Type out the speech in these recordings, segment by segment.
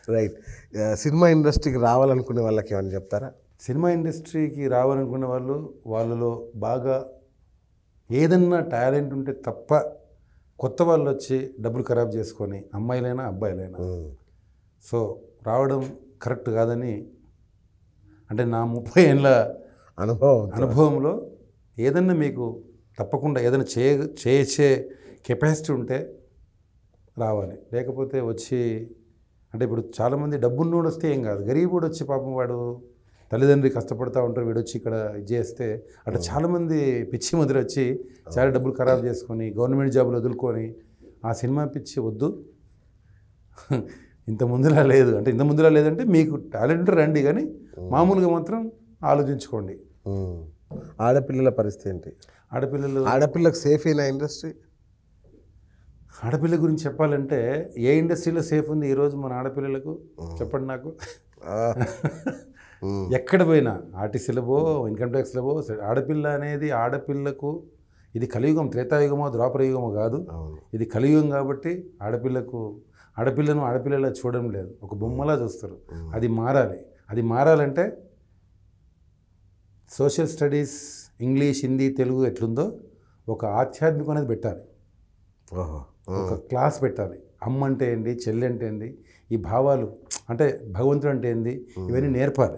Right cinema ఇండస్ట్రీకి రావాలనుకునే వాళ్ళకి ఏమైనా చెప్తారా సినిమా ఇండస్ట్రీకి రావాలనుకునే వాళ్ళు వాళ్ళలో బాగా ఏదన్నా టాలెంట్ ఉంటే తప్ప కొత్త వాళ్ళు వచ్చి డబ్బులు ఖరాబ్ చేసుకొని అమ్మాయిలైనా అబ్బాయిలైనా ఉమ్. సో రావడం కరెక్ట్ కాదని అంటే నా ముప్పై ఏళ్ళ అనుభవం అనుభవంలో ఏదన్నా మీకు తప్పకుండా ఏదైనా చేయ చేసే కెపాసిటీ ఉంటే రావాలి లేకపోతే వచ్చి అంటే ఇప్పుడు చాలామంది డబ్బున్నోడు వస్తే ఏం కాదు గరీబుడు వచ్చి పాపం వాడు తల్లిదండ్రి కష్టపడతా ఉంటారు వీడు వచ్చి ఇక్కడ ఇది చేస్తే అట్లా చాలామంది పిచ్చి ముద్ర వచ్చి చాలా డబ్బులు ఖరాబ్ చేసుకొని గవర్నమెంట్ జాబులు వదులుకొని ఆ సినిమా పిచ్చి వద్దు ఇంత ముందులా లేదు అంటే ఇంత ముందులా లేదంటే మీకు టాలెంట్ రండి కానీ మామూలుగా మాత్రం ఆలోచించుకోండి ఉమ్. ఆడపిల్లల పరిస్థితి ఏంటి ఆడపిల్లలు ఆడపిల్లకు సేఫ్ అయిన ఇండస్ట్రీ ఆడపిల్ల గురించి చెప్పాలంటే ఏ ఇండస్ట్రీలో సేఫ్ ఉంది ఈరోజు మన ఆడపిల్లలకు చెప్పండి నాకు ఎక్కడ పోయినా ఆర్టీసీలబో ఇన్కమ్ ట్యాక్స్లబో ఆడపిల్ల అనేది ఆడపిల్లకు ఇది కలియుగం త్రేతాయుగమో ద్వాపరయుగమో కాదు అవును ఇది కలియుగం కాబట్టి ఆడపిల్లకు ఆడపిల్లను ఆడపిల్లలా చూడడం లేదు ఒక బొమ్మలా చూస్తారు అది మారాలి అది మారాలంటే social studies English Hindi Telugu ఎట్లుందో ఒక ఆధ్యాత్మికం అనేది పెట్టాలి ఓహో ఒక క్లాస్ పెట్టాలి అమ్మ అంటే ఏంటి చెల్లి అంటే ఏంటి ఈ భావాలు అంటే భగవంతుడు అంటే ఏంది ఇవన్నీ నేర్పాలి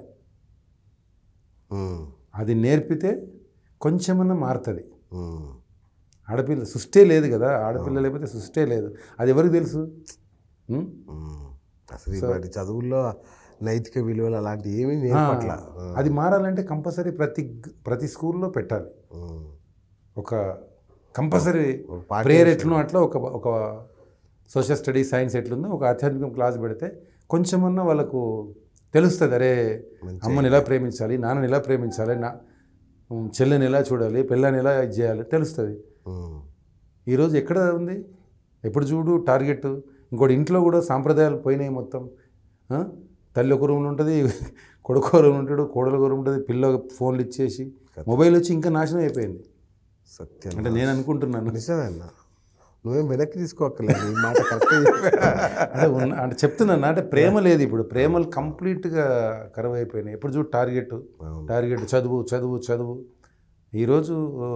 ఉమ్. అది నేర్పితే కొంచెమన్నా మారుతుంది ఉమ్. ఆడపిల్ల సృష్టే లేదు కదా ఆడపిల్ల లేకపోతే సృష్టే లేదు అది ఎవరికి తెలుసు ఉం? ఉమ్. అసలు ఇవాటి చదువుల్లో నైతిక విలువలు అలాంటివి ఏమీ నేర్పట్ల అది మారాలంటే కంపల్సరీ ప్రతి ప్రతి స్కూల్లో పెట్టాలి ఉమ్. ఒక కంపల్సరీ ఒక పాఠ్య ప్రేయర్ ఎట్లునో అట్లా ఒక ఒక సోషల్ స్టడీస్ సైన్స్ ఎట్లుందో ఒక ఆధ్యాత్మికం క్లాస్ పెడితే కొంచెమన్నా వాళ్ళకు తెలుస్తుంది అరే అమ్మని ఎలా ప్రేమించాలి నాన్నని ఎలా ప్రేమించాలి నా ఉమ్, చెల్లెని ఎలా చూడాలి పిల్లని ఎలా ఇది చేయాలి తెలుస్తుంది ఉమ్. ఈరోజు ఎక్కడ ఉంది ఎప్పుడు చూడు టార్గెట్ ఇంకోటి ఇంట్లో కూడా సాంప్రదాయాలు పోయినాయి మొత్తం ఆ? తల్లి ఒక రూమ్లో ఉంటుంది కొడుకు ఒక రూమ్ ఉంటాడు కోడలు ఒక రూమ్ ఉంటుంది పిల్ల ఫోన్లు ఇచ్చేసి మొబైల్ వచ్చి ఇంకా నాశనం అయిపోయింది సత్యం అంటే నేను అనుకుంటున్నాను నిజమే అన్న నువ్వేం వెనక్కి తీసుకోక్కర్లేదు ఈ మాట కరెక్ట్ అంటే ఉన్న అంటే చెప్తున్నాను అంటే ప్రేమ లేదు ఇప్పుడు ప్రేమలు కంప్లీట్గా కరువు అయిపోయినాయి ఎప్పుడు చూడు టార్గెట్ టార్గెట్ చదువు చదువు చదువు ఈరోజు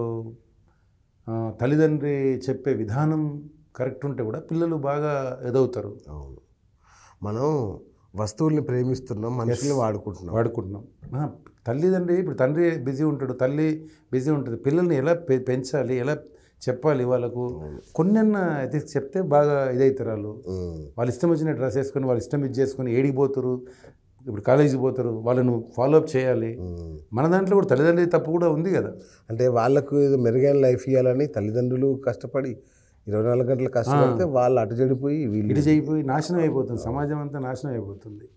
ఆ, తల్లిదండ్రి చెప్పే విధానం కరెక్ట్ ఉంటే కూడా పిల్లలు బాగా ఎదవుతారు అవును మనం వస్తువుల్ని ప్రేమిస్తున్నాం మనుషుల్ని వాడుకుంటున్నాం వాడుకుంటున్నాం ఆ, తల్లిదండ్రి ఇప్పుడు తండ్రి బిజీ ఉంటాడు తల్లి బిజీ ఉంటుంది పిల్లల్ని ఎలా పె- పెంచాలి ఎలా చెప్పాలి వాళ్ళకు కొన్నెన్న ఇది చెప్తే బాగా ఇదవుతారు వాళ్ళు ఉమ్. వాళ్ళ ఇష్టం వచ్చిన డ్రెస్ వేసుకొని వాళ్ళ ఇష్టం ఇది చేసుకొని ఏడికి పోతారు ఇప్పుడు కాలేజీకి పోతారు వాళ్ళను ఫాలో అప్ చేయాలి ఉమ్. మన దాంట్లో కూడా తల్లిదండ్రుల తప్పు కూడా ఉంది కదా అంటే వాళ్ళకు ఏదో మెరుగైన లైఫ్ ఇవ్వాలని తల్లిదండ్రులు కష్టపడి ఇరవై నాలుగు గంటలు కష్టపడితే వాళ్ళు అటు చెడిపోయి వీళ్ళు ఇటు చేయిపోయి నాశనం అయిపోతుంది సమాజం అంతా నాశనం అయిపోతుంది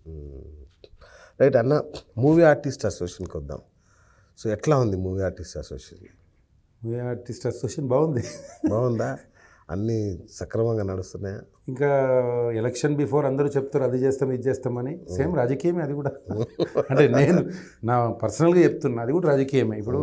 రైట్ అన్న మూవీ ఆర్టిస్ట్ అసోసియేషన్కి వద్దాం సో ఎట్లా ఉంది movie artist association movie artist association బాగుంది బాగుందా అన్నీ సక్రమంగా నడుస్తున్నాయా ఇంకా ఎలక్షన్ బిఫోర్ అందరూ చెప్తారు అది చేస్తాం ఇది చేస్తామని సేమ్ రాజకీయమే అది కూడా అంటే నేను నా పర్సనల్గా చెప్తున్నా అది కూడా రాజకీయమే ఇప్పుడు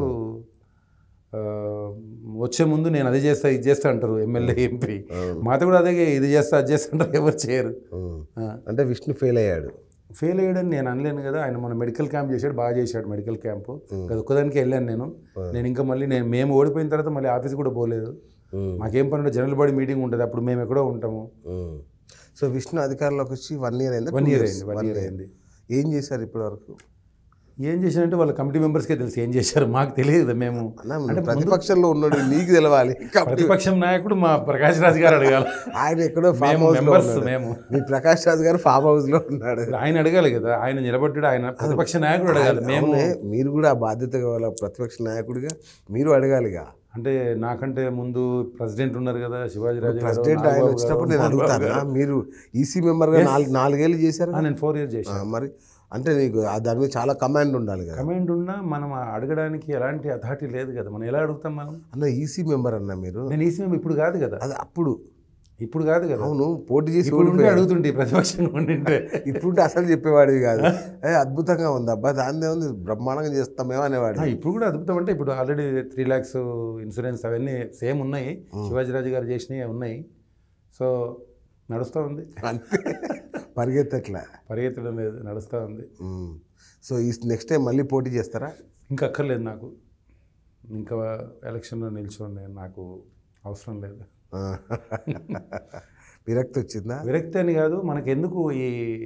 ఆ, వచ్చే ముందు నేను అది చేస్తా ఇది చేస్తా అంటారు ఎమ్మెల్యే ఎంపీ మాతో కూడా అదే ఇది చేస్తా అది చేస్తా అంటారు ఎవరు చేయరు ఉమ్. ఆ, అంటే విష్ణు ఫెయిల్ అయ్యాడు ఫెయిల్ అయ్యాడని నేను అనలేను కదా ఆయన మన మెడికల్ క్యాంప్ చేశాడు బాగా చేశాడు మెడికల్ క్యాంపు అది ఒక్కదానికి వెళ్ళాను నేను నేను ఇంకా మళ్ళీ నేను మేము ఓడిపోయిన తర్వాత మళ్ళీ ఆఫీస్ కూడా పోలేదు ఉమ్. మాకేం పని జనరల్ బాడీ మీటింగ్ ఉంటుంది అప్పుడు మేము ఎక్కడో ఉంటాము ఉమ్. సో విష్ణు అధికారంలోకి వచ్చి వన్ ఇయర్ అయిందా వన్ Two ఇయర్ years? అయింది వన్ One ఇయర్ year. అయింది ఏం చేశారు ఇప్పటి వరకు ఏం చేశారంటే వాళ్ళ కమిటీ మెంబర్స్కే తెలుసు ఏం చేశారు మాకు తెలియదు కదా మేము అన్న ప్రతిపక్షంలో ఉన్నాడు నీకు తెలవాలి కాబట్టి ప్రతిపక్షం నాయకుడు మా ప్రకాష్ రాజ్ గారు అడగాలి ఆయన ఎక్కడో ఫామ్ మేము హౌస్ లో మెంబర్స్ ఉన్నాడు మేము మీ ప్రకాష్ రాజ్ గారు ఫామ్ హౌస్ లో ఉన్నాడు ఆయన అడగాలి కదా ఆయన నిలబడ్డాడు ఆయన ప్రతిపక్ష నాయకుడు అడగాలి మేము అవునే, మీరు కూడా ఆ బాధ్యత వాళ్ళ ప్రతిపక్ష నాయకుడిగా మీరు అడగాలిగా అంటే నాకంటే ముందు ప్రెసిడెంట్ ఉన్నారు కదా శివాజీ రాజు గారు, ప్రెసిడెంట్ ఆయన నాగబాబు వచ్చినప్పుడు గారు, నేను మోహన్ బాబు అడుగుతాను గారు. మీరు ఈసీ మెంబర్గా నాలుగు నాలుగేళ్ళు చేశారు ఆ, నేను ఫోర్ ఇయర్స్ చేశాను మరి అంటే నీకు ఆ దాని మీద చాలా కమాండ్ ఉండాలి కదా కమాండ్ ఉన్నా మనం అడగడానికి ఎలాంటి అథారిటీ లేదు కదా మనం ఎలా అడుగుతాం మనం అన్న ఈసీ మెంబర్ అన్న మీరు నేను ఈ సమయం ఇప్పుడు కాదు కదా అది అప్పుడు ఇప్పుడు కాదు కదా అవును పోటీ చేసి ఇప్పుడు ఉంటే ఓడిపోయారు. అడుగుతుంటే ప్రతిపక్షంగా ఉండింటే ఇప్పుడుంటే అసలు చెప్పేవాడివి కాదు ఏ అద్భుతంగా ఉంది అబ్బా దాని ఉంది బ్రహ్మాండంగా చేస్తామేమో అనేవాడు ఆ, ఇప్పుడు కూడా అద్భుతం అంటే ఇప్పుడు ఆల్రెడీ త్రీ ల్యాక్స్ ఇన్సూరెన్స్ అవన్నీ సేమ్ ఉన్నాయి శివాజీరాజు గారు చేసినవి ఉన్నాయి సో నడుస్తూ ఉంది అంతే పరిగెత్తట్లా పరిగెత్తడం లేదు నడుస్తూ ఉంది మ్మ్. సో ఈ నెక్స్ట్ టైం మళ్ళీ పోటీ చేస్తారా ఇంకా అక్కర్లేదు నాకు ఇంకా ఎలక్షన్లో నిల్చోండి నాకు అవసరం లేదు ఆ. విరక్తి వచ్చిందా విరక్తి అని కాదు మనకెందుకు ఈ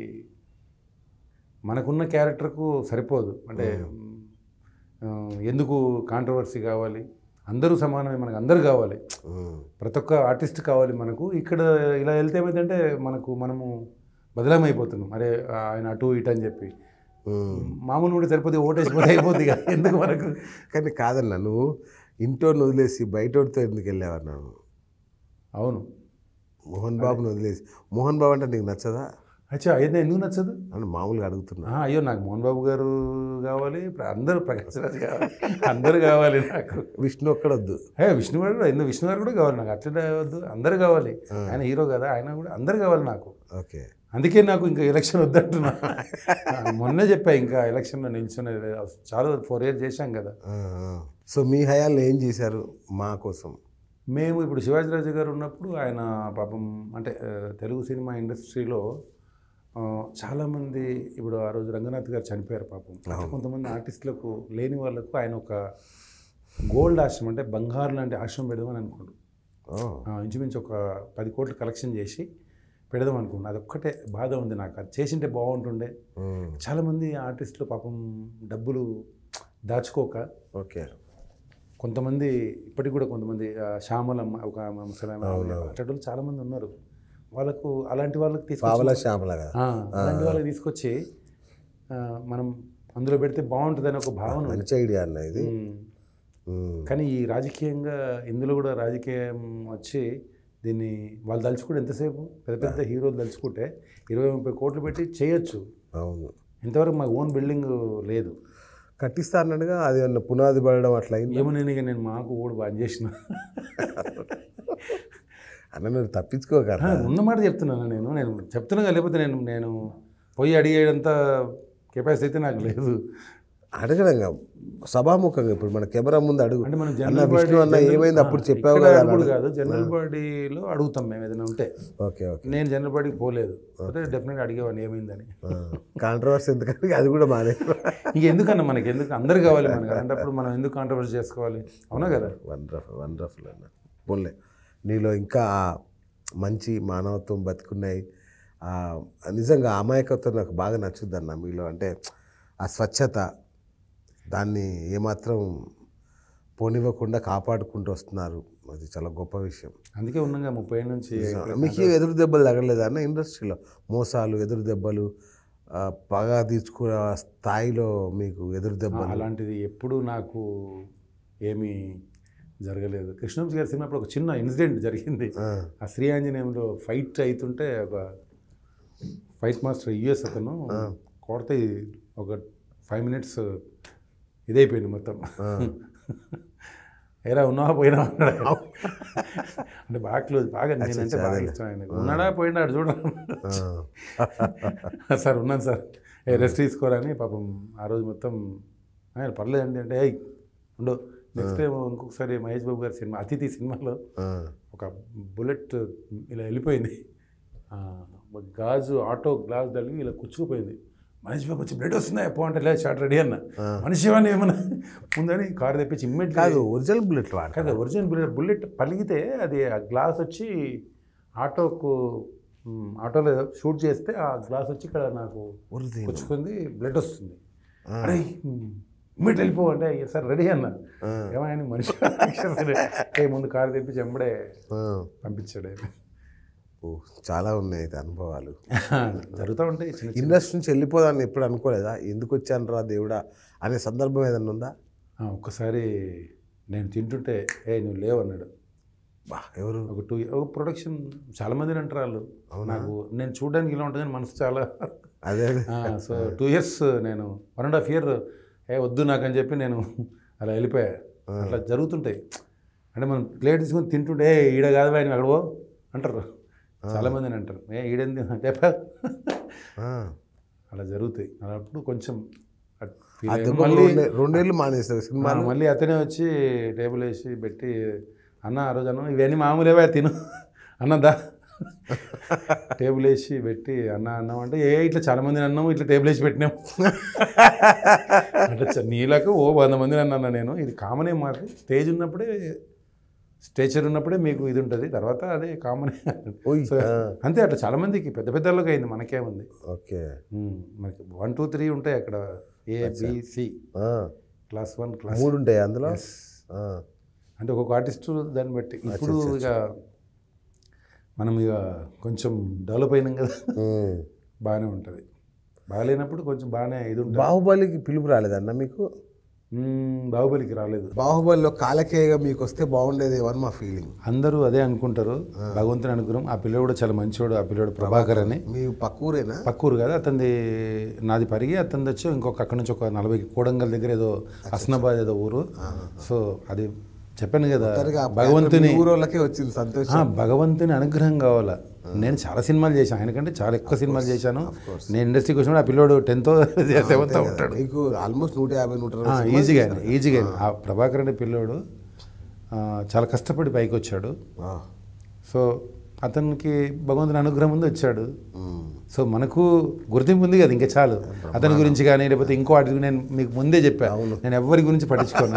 మనకున్న క్యారెక్టర్కు సరిపోదు అంటే ఆ, ఎందుకు కాంట్రవర్సీ కావాలి అందరూ సమానమే మనకు అందరూ కావాలి మ్మ్. ప్రతి ఒక్క ఆర్టిస్ట్ కావాలి మనకు ఇక్కడ ఇలా వెళ్తే ఏమైందంటే మనకు మనము బదలామైపోతున్నాం అరే ఆయన అటు ఇటు అని చెప్పి మ్మ్. మామూలు కూడా సరిపోతే ఓటేసిపోతే అయిపోద్ది కదా ఎందుకు మనకు కానీ కాదన్నా నువ్వు ఇంట్లో వదిలేసి బయటోడితో ఎందుకు వెళ్ళావన్నాను అవును మోహన్ బాబుని వదిలేసి మోహన్ బాబు అంటే నీకు నచ్చదా అచ్చా అయితే ఎందుకు నచ్చదు అని మామూలుగా అడుగుతున్నా ఆ, అయ్యో నాకు మోహన్ బాబు గారు కావాలి ప్ర- అందరూ ప్రకాష్ రాజ్ కావాలి అందరూ కావాలి నాకు విష్ణు ఒక్కడొద్దు ఏ విష్ణు గారు కూడా ఎందుకు విష్ణు గారు కూడా కావాలి నాకు అట్లే వద్దు అందరూ కావాలి ఆయన హీరో కదా ఆయన కూడా అందరూ కావాలి నాకు ఓకే అందుకే నాకు ఇంకా ఎలక్షన్ వద్దంటున్నా మొన్నే చెప్పా ఇంకా ఎలక్షన్లో నిల్చునే చాలా ఫోర్ ఇయర్స్ చేశాం కదా ఆ, ఆ. సో మీ హయాల్లో ఏం చేశారు మా కోసం మేము ఇప్పుడు శివాజీరాజు గారు ఉన్నప్పుడు ఆయన పాపం అంటే ఆ, తెలుగు సినిమా ఇండస్ట్రీలో ఆ, చాలామంది ఇప్పుడు ఆ రోజు రంగనాథ్ గారు చనిపోయారు పాపం కొంతమంది ఆర్టిస్టులకు లేని వాళ్ళకు ఆయన ఒక గోల్డ్ ఆశ్రమం అంటే బంగారు లాంటి ఆశ్రమం పెడదామని అనుకోండు ఓ, ఆ, ఇంచుమించు ఒక పది కోట్లు కలెక్షన్ చేసి పెడదాం అనుకోండి అదొక్కటే బాధ ఉంది నాకు అది చేసింటే బాగుంటుండే మ్మ్. చాలామంది ఆర్టిస్టులు పాపం డబ్బులు దాచుకోక ఓకే కొంతమంది ఇప్పటికి కూడా కొంతమంది ఆ, శ్యామలమ్మ ఒక ముసలామె అట్లాంటి వాళ్ళు చాలామంది ఉన్నారు వాళ్ళకు అలాంటి వాళ్ళకి తీసుకొచ్చి పావల శ్యామల కదా ఆ, అలాంటి వాళ్ళకి తీసుకొచ్చి ఆ, మనం అందులో పెడితే బాగుంటుందని ఒక భావన ఉంది. మంచి ఐడియా అన్న ఇది ఉమ్. మ్మ్. కానీ ఈ రాజకీయంగా ఇందులో కూడా రాజకీయం వచ్చి దీన్ని వాళ్ళు తలుచుకుంటే ఎంతసేపు పెద్ద పెద్ద హీరోలు తలుచుకుంటే ఇరవై ముప్పై కోట్లు పెట్టి చేయొచ్చు అవును ఇంతవరకు మా ఓన్ బిల్డింగ్ లేదు కట్టిస్తా అన్నట్టుగా అది ఏమన్నా పునాది పడడం అట్లా అయింది ఏమో నేను ఇక నేను మాకు కూడా బంద్ చేసిన అన్న నువ్వు తప్పించుకోగలరా ఆ, ఉన్నమాట చెప్తున్నాను నేను నేను చెప్తున్నా కదా, లేకపోతే నేను నేను పోయి అడిగేంత కెపాసిటీ అయితే నాకు లేదు అడగడంగా సభాముఖంగా ఇప్పుడు మన కెమెరా ముందు అడుగు అంటే మనం అన్న జనరల్ విష్ణు అన్న ఏమైంది అప్పుడు చెప్పావు ఇక్కడ కదా అడుగుడు కాదు జనరల్ బాడీలో అడుగుతాం మేము ఏదైనా ఉంటే ఓకే ఓకే నేను జనరల్ బాడీకి పోలేదు అయితే డెఫినెట్గా అడిగేవాడిని ఏమైందని కాంట్రవర్సీ ఎందుకంటే అది కూడా మానే ఇంక ఎందుకన్నా మనకి ఎందుకు అందరు కావాలి మనకి అలాంటప్పుడు మనం ఎందుకు కాంట్రవర్సీ చేసుకోవాలి అవునా కదా వండర్ఫుల్ వండర్ఫుల్ అన్న పోన్లే నీలో ఇంకా ఆ మంచి మానవత్వం బతుకున్నాయి ఆ నిజంగా ఆ అమాయకత్వం నాకు బాగా నచ్చుద్ది అన్న మీలో అంటే ఆ స్వచ్ఛత దాన్ని ఏమాత్రం పోనివ్వకుండా కాపాడుకుంటూ వస్తున్నారు అది చాలా గొప్ప విషయం అందుకే ఉన్నాగా ముప్పై ఏళ్ళ నుంచి మీకు ఎదురు దెబ్బలు తగలేదా అన్న ఇండస్ట్రీలో మోసాలు ఎదురు దెబ్బలు ఆ, పగ తీర్చుకునే స్థాయిలో మీకు ఎదురు ఆ, దెబ్బలు అలాంటిది ఎప్పుడూ నాకు ఏమీ జరగలేదు కృష్ణవంశీ గారి సినిమా అప్పుడు ఒక చిన్న ఇన్సిడెంట్ జరిగింది ఆ, ఆ శ్రీ ఆంజనేయంలో ఫైట్ అవుతుంటే ఒక ఫైట్ మాస్టర్ యుఎస్ అతను కొడితే ఒక ఫైవ్ మినిట్స్ ఇదైపోయింది మొత్తం ఏరా ఉన్నావా పోయినా అన్నాడు అంటే బాగా క్లోజ్ బాగా నేనంటే బాగా ఇష్టం ఆయనకు ఉన్నాడా పోయినాడు చూడ ఆ. సార్ ఉన్నాను సార్ ఏ రెస్ట్ తీసుకోరని పాపం ఆ రోజు మొత్తం ఆయన పర్లేదండి అంటే ఏయ్ ఉండు నెక్స్ట్ టైం ఇంకొకసారి మహేష్ బాబు గారి సినిమా అతిథి సినిమాలో ఆ, ఒక బుల్లెట్ ఇలా వెళ్ళిపోయింది ఆ, ఒక గాజు ఆటో గ్లాస్ తగిలి ఇలా కూర్చుకుపోయింది మనిషి బాబు వచ్చి బ్లడ్ వస్తుందా ఎప్పో అంటే లేదు షార్ట్ రెడీ అన్న మనిషి వాడిని ఏమన్నా ఉందని కారు తెప్పించి ఇమ్మీడియట్ కాదు ఒరిజినల్ బుల్లెట్ వాడ కాదు ఒరిజినల్ బుల్లెట్ బుల్లెట్ పలిగితే అది ఆ గ్లాస్ వచ్చి ఆటోకు మ్, ఆటోలో షూట్ చేస్తే ఆ గ్లాస్ వచ్చి ఇక్కడ నాకు ఉరిది పుచ్చుకుంది బ్లడ్ వస్తుంది అరే ఇమ్మీడియట్ వెళ్ళిపో అంటే సార్ రెడీ అన్న ఏమైనా మనిషి ఏ ముందు కారు తెప్పించి వెంబడే పంపించాడు ఆయన. ఓ చాలా ఉన్నాయి అయితే అనుభవాలు జరుగుతూ ఉంటాయి చిన్న చిన్న ఇండస్ట్రీ నుంచి వెళ్ళిపోదాన్ని ఎప్పుడు అనుకోలేదా ఎందుకు వచ్చాను రా దేవుడా అనే సందర్భం ఏదన్నా ఉందా ఆ, ఒక్కసారి నేను తింటుంటే ఏ నువ్వు లేవు అన్నాడు బా ఎవరు ఒక టూ ఒక ప్రొడక్షన్ చాలా మందిని అంటారు వాళ్ళు నాకు నేను చూడడానికి ఇలా ఉంటుంది కానీ మనసు చాలా అదే అదే. సో టూ ఇయర్స్ నేను వన్ అండ్ హాఫ్ ఇయర్ ఏ వద్దు నాకు అని చెప్పి నేను అలా వెళ్ళిపోయా అట్లా జరుగుతుంటాయి అంటే మనం ప్లేట్ తీసుకొని తింటుంటే "ఏ, ఈడ కాదు ఆయన అక్కడ పో అంటారు చాలా మందిని అంటారు ఏ ఈడేంది చెప్పా ఆ. అలా జరుగుతాయి అప్పుడు కొంచెం అట్ feel ఆ అయ్యాను. దెబ్బ మళ్ళీ రెండే- రెండేళ్ళు మానేస్తారు సినిమా ఆ, మళ్ళీ అతనే వచ్చి టేబుల్ వేసి పెట్టి అన్న ఆ రోజు అన్న ఇవన్నీ మామూలేవా తిను అన్నదా టేబుల్ వేసి పెట్టి అన్న అన్నం అంటే ఏ ఇట్లా చాలా మందిని అన్నాము ఇట్లా టేబుల్ వేసి పెట్టినాం అంటే చ- నీలకు ఓ వంద మందిని అన్నా నేను ఇది కామనే మాకు స్టేజ్ ఉన్నప్పుడే స్టేచర్ ఉన్నప్పుడే మీకు ఇది ఉంటుంది తర్వాత అదే కామనే ఓయ్ సో అంతే అట్లా చాలా మందికి పెద్ద పెద్ద వాళ్ళకి అయింది మనకేముంది ఓకే ఉమ్, మనకి వన్ టూ త్రీ ఉంటాయి అక్కడ ఏ సి ఆ, క్లాస్ వన్ క్లాస్ మూడు ఉంటాయి అందులో ఆ, అంటే ఒక్కొక్క ఆర్టిస్టు దాన్ని బట్టి ఇప్పుడు ఇక మనం ఇక కొంచెం డెవలప్ అయినాం కదా ఉమ్. బాగానే ఉంటుంది బాగాలేనప్పుడు కొంచెం బాగానే ఇది ఉంటుంది బాహుబలికి పిలుపు రాలేదన్న మీకు మ్మ్, బాహుబలికి రాలేదు బాహుబలిలో కాలకేయగా మీకు వస్తే బాగుండేది అని మా ఫీలింగ్ అందరూ అదే అనుకుంటారు భగవంతుని అనుగ్రహం ఆ పిల్లడు కూడా చాలా మంచివాడు ఆ పిల్లడు ప్రభాకర్ అని మీ పక్కూరేనా పక్కూరు కదా అతనిది నాది పరిగి అతనిది వచ్చి ఇంకొక అక్కడి నుంచి ఒక నలభై కోడంగల్ దగ్గర ఏదో హస్నాబాద్ ఏదో ఊరు సో అది చెప్పాను కదా భగవంతుని మీ ఊరోళ్ళకే వచ్చింది సంతోషం ఆ, భగవంతుని అనుగ్రహం కావాలా నేను చాలా సినిమాలు చేశాను ఆయనకంటే చాలా ఎక్కువ సినిమాలు చేశాను నేను ఇండస్ట్రీకి వచ్చినప్పుడు ఆ పిల్లోడు టెన్త్ సెవెంత్ ఉంటాడు మీకు ఆల్మోస్ట్ నూట యాభై నూట ఆ, అరవై ఈజీగా అయినా ఈజీగా అయినా ఆ ప్రభాకర్ అనే పిల్లోడు ఆ, చాలా కష్టపడి పైకి వచ్చాడు ఆ, సో అతనికి భగవంతుని అనుగ్రహం ఉంది వచ్చాడు ఉమ్. సో మనకు గుర్తింపు ఉంది కదా ఇంకా చాలు అతని గురించి కానీ లేకపోతే ఇంకో వాటి గురించి నేను మీకు ముందే చెప్పాను నేను ఎవరి గురించి పట్టించుకోను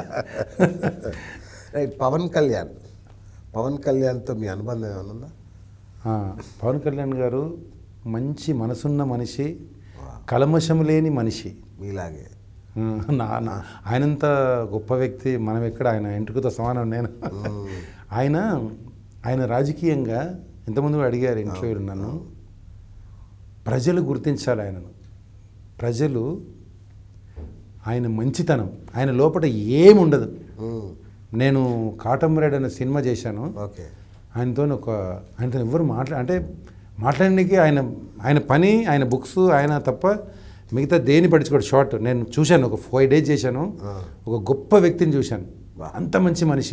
రైట్ పవన్ కళ్యాణ్ పవన్ కళ్యాణ్తో మీ అనుబంధం ఏమైనా ఉందా ఆ, పవన్ కళ్యాణ్ గారు మంచి మనసున్న మనిషి కలమషం లేని మనిషి మీలాగే ఉమ్, నా నా ఆయనంత గొప్ప వ్యక్తి మనం ఎక్కడ ఆయన ఎంటుకతో సమానం నేను ఆయన ఆయన రాజకీయంగా ఎంతమంది కూడా అడిగారు ఇంటర్వ్యూలు నన్ను ప్రజలు గుర్తించాలి ఆయనను ప్రజలు ఆయన మంచితనం ఆయన లోపల ఏముండదు ఉమ్. నేను కాటమరేడ్ అనే సినిమా చేశాను ఓకే ఆయనతో ఒక ఆయనతో ఎవరు మాట్లా అంటే మాట్లాడడానికి ఆయన ఆయన పని ఆయన బుక్స్ ఆయన తప్ప మిగతా దేని పట్టించుకోడు షార్ట్ నేను చూశాను ఒక ఫైవ్ డేస్ చేశాను ఒక గొప్ప వ్యక్తిని చూశాను అంత మంచి మనిషి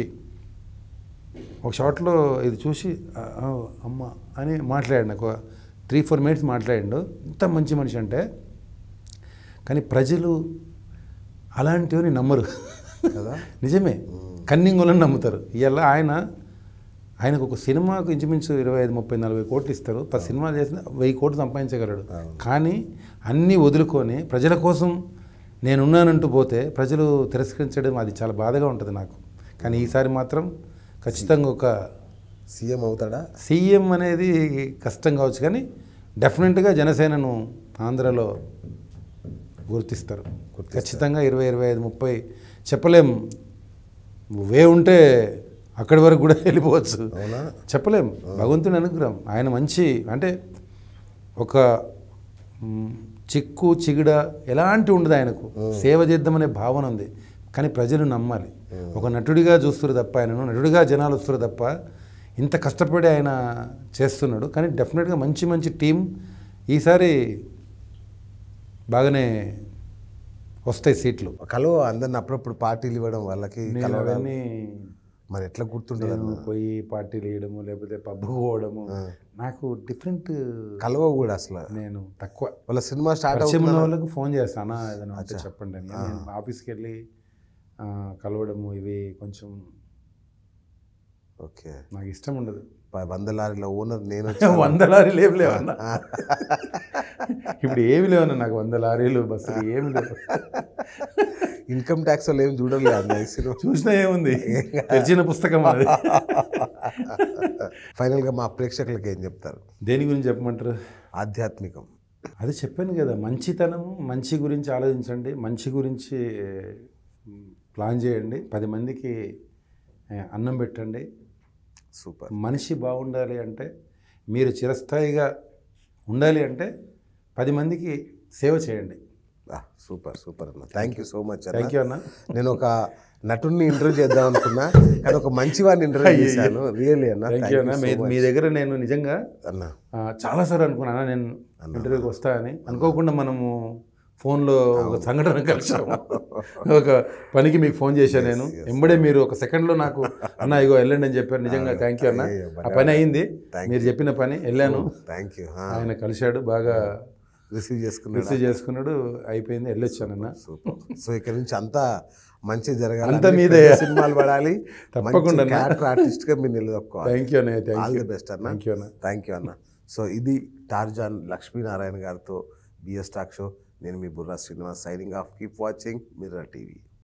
ఒక షార్ట్లో ఇది చూసి "ఆ, ఆ, అమ్మ అని మాట్లాడాడు నాకు త్రీ ఫోర్ మినిట్స్ మాట్లాడాడు ఇంత మంచి మనిషి అంటే కానీ ప్రజలు అలాంటివని నమ్మరు కదా నిజమే కన్నింగ్ వాళ్ళని నమ్ముతారు ఇవాళ ఆయన ఆయనకు ఒక సినిమాకు ఇంచుమించు ఇరవై ఐదు ముప్పై నలభై కోట్లు ఇస్తారు పది సినిమాలు చేసిన వెయ్యి కోట్లు సంపాదించగలడు కానీ అన్నీ వదులుకొని ప్రజల కోసం నేనున్నానంటూ పోతే ప్రజలు తిరస్కరించడం అది చాలా బాధగా ఉంటుంది నాకు కానీ ఈసారి మాత్రం ఖచ్చితంగా ఒక సీఎం అవుతాడా సీఎం అనేది కష్టం కావచ్చు కానీ డెఫినెట్గా జనసేనను ఆంధ్రలో గుర్తిస్తారు ఖచ్చితంగా ఇరవై ఇరవై ఐదు ముప్పై చెప్పలేం వే ఉంటే అక్కడి వరకు కూడా వెళ్ళిపోవచ్చు అవునా చెప్పలేం భగవంతుని అనుగ్రహం ఆయన మంచి అంటే ఒక మ్, చిక్కు చిగిడ ఎలాంటి ఉండదు ఆయనకు సేవ చేద్దామనే భావన ఉంది కానీ ప్రజలు నమ్మాలి ఒక నటుడిగా చూస్తారు తప్ప ఆయనను నటుడిగా జనాలు వస్తారు తప్ప ఇంత కష్టపడి ఆయన చేస్తున్నాడు కానీ డెఫినెట్గా మంచి మంచి టీం ఈసారి బాగానే వస్తాయి సీట్లు కలువ అందరిని అప్పుడప్పుడు పార్టీలు ఇవ్వడం వాళ్ళకి నేను కలవడం అవన్నీ మరి ఎట్లా గుర్తుంటుంది నేను పోయి పార్టీలు వేయడము లేకపోతే పబ్బు పోవడము నాకు డిఫరెంట్ కలవ కూడా అసలు నేను తక్కువ వాళ్ళ సినిమా స్టార్ట్ పరిచయం ఉన్న అవుతుంది వాళ్ళకి ఫోన్ చేస్తానా ఏదైనా ఉంటే చెప్పండి అని నేను ఆఫీస్కి వెళ్ళి ఆ, కలవడము ఇవి కొంచెం ఓకే నాకు ఇష్టం ఉండదు ప- వంద లారీల ఓనర్ నేను వంద లారీలు ఏమి లేవన్నా ఇప్పుడు ఏమి లేవన్నా నాకు వంద లారీలు బస్సులు ఏమి లేవు ఇన్కమ్ ట్యాక్స్ వాళ్ళు ఏం చూడలేదు అన్న ఈ సినిమా చూసినా ఏముంది తెరిచిన పుస్తకం అది ఫైనల్గా మా ప్రేక్షకులకి ఏం చెప్తారు దేని గురించి చెప్పమంటారు ఆధ్యాత్మికం అది చెప్పాను కదా మంచితనము మంచి గురించి ఆలోచించండి మంచి గురించి మ్, ప్లాన్ చేయండి పది మందికి ఏ, అన్నం పెట్టండి సూపర్ మనిషి బాగుండాలి అంటే మీరు చిరస్థాయిగా ఉండాలి అంటే పది మందికి సేవ చేయండి సూపర్ సూపర్ అన్న thank you so much thank you అన్న నేను ఒక నటుడిని ఇంటర్వ్యూ చేద్దాం అనుకున్నా కానీ ఒక మంచి వాడిని ఇంటర్వ్యూ చేశాను రియల్లీ అన్న థ్యాంక్ యూ అన్న మీ మీ దగ్గర నేను నిజంగా అన్న ఆ, చాలాసార్లు అనుకున్నాను నేను ఇంటర్వ్యూకి వస్తా అని అనుకోకుండా మనము ఫోన్లో ఒక సంఘటన కలిసాము ఒక పనికి మీకు ఫోన్ చేశాను నేను ఎంబడే మీరు ఒక సెకండ్లో నాకు అన్న ఇగో వెళ్ళండి అని చెప్పారు నిజంగా థ్యాంక్ యూ అన్న ఆ పని అయింది మీరు చెప్పిన పని వెళ్ళాను థ్యాంక్ యూ ఆయన కలిశాడు బాగా రిసీవ్ చేసుకున్నాడు రిసీవ్ చేసుకున్నాడు అయిపోయింది వెళ్ళొచ్చానన్న సూపర్ సో ఇక్కడ నుంచి అంతా మంచి జరగాలి అంతా అన్ని మీదే. పెద్ద సినిమాలు పడాలి తప్పకుండా అన్న. క్యారెక్టర్ ఆర్టిస్ట్ గా మీరు నిలదొక్కోవాలి థ్యాంక్ యూ అన్నయ్య thank all you the best అన్న థ్యాంక్ యూ అన్న థ్యాంక్ యూ అన్న సో ఇది టార్జాన్ లక్ష్మీనారాయణ గారితో బిఎస్ టాక్ షో నేను మీ Burra Srinivas signing off keep watching mirror TV